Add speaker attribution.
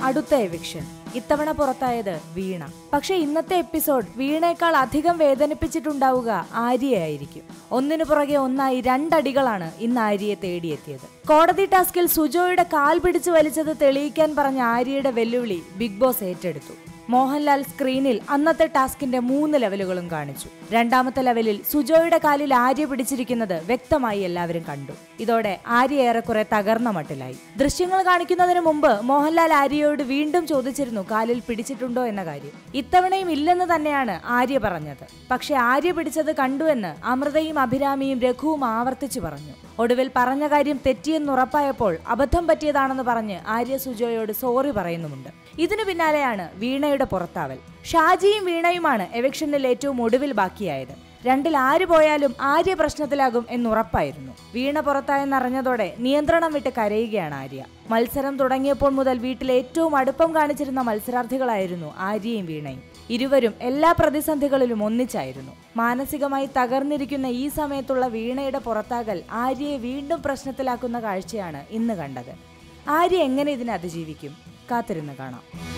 Speaker 1: അടുത്ത എവിക്ഷൻ ഇത്തവണ പുറത്തായത് വീണ പക്ഷെ ഇന്നത്തെ എപ്പിസോഡ് വീണേക്കാൾ അധികം വേദനിപ്പിച്ചിട്ടുണ്ടാവുക ആര്യയായിരിക്കും ഒന്നിനു പുറകെ ഒന്നായി രണ്ടടികളാണ് ഇന്ന് ആര്യയെ തേടിയെത്തിയത് കോടതി ടാസ്കിൽ സുജോയുടെ കാൽ പിടിച്ചു വലിച്ചത് തെളിയിക്കാൻ പറഞ്ഞ ആര്യയുടെ വെല്ലുവിളി ബിഗ് ബോസ് ഏറ്റെടുത്തു മോഹൻലാൽ സ്ക്രീനിൽ അന്നത്തെ ടാസ്കിന്റെ മൂന്ന് ലെവലുകളും കാണിച്ചു രണ്ടാമത്തെ ലെവലിൽ സുജോയുടെ കാലിൽ ആര്യ പിടിച്ചിരിക്കുന്നത് വ്യക്തമായി എല്ലാവരും കണ്ടു ഇതോടെ ആര്യ ഏറെക്കുറെ തകർന്ന മട്ടിലായി ദൃശ്യങ്ങൾ കാണിക്കുന്നതിന് മുമ്പ് മോഹൻലാൽ ആര്യയോട് വീണ്ടും ചോദിച്ചിരുന്നു കാലിൽ പിടിച്ചിട്ടുണ്ടോ എന്ന കാര്യം ഇത്തവണയും ഇല്ലെന്ന് തന്നെയാണ് ആര്യ പറഞ്ഞത് പക്ഷെ ആര്യ പിടിച്ചത് കണ്ടുവെന്ന് അമൃതയും അഭിരാമിയും രഘുവും ആവർത്തിച്ചു പറഞ്ഞു ഒടുവിൽ പറഞ്ഞ കാര്യം തെറ്റിയെന്നുറപ്പായപ്പോൾ അബദ്ധം പറ്റിയതാണെന്ന് പറഞ്ഞ് ആര്യ സുജോയോട് സോറി പറയുന്നുമുണ്ട് ഇതിനു പിന്നാലെയാണ് വീണയുടെ പുറത്താവൽ ഷാജിയും വീണയുമാണ് എവിക്ഷനിൽ ഏറ്റവും ഒടുവിൽ ബാക്കിയായത് രണ്ടിൽ ആര് പോയാലും ആര്യ പ്രശ്നത്തിലാകും എന്നുറപ്പായിരുന്നു വീണ പുറത്തായെന്നറിഞ്ഞതോടെ നിയന്ത്രണം വിട്ട് കരയുകയാണ് ആര്യ മത്സരം തുടങ്ങിയപ്പോൾ മുതൽ വീട്ടിൽ ഏറ്റവും അടുപ്പം കാണിച്ചിരുന്ന മത്സരാർത്ഥികളായിരുന്നു ആര്യയും വീണയും ഇരുവരും എല്ലാ പ്രതിസന്ധികളിലും ഒന്നിച്ചായിരുന്നു മാനസികമായി തകർന്നിരിക്കുന്ന ഈ സമയത്തുള്ള വീണയുടെ പുറത്താകൽ ആര്യയെ വീണ്ടും പ്രശ്നത്തിലാക്കുന്ന കാഴ്ചയാണ് ഇന്ന് കണ്ടത് ആര്യ എങ്ങനെ ഇതിനെ അതിജീവിക്കും കാത്തിരുന്ന് കാണാം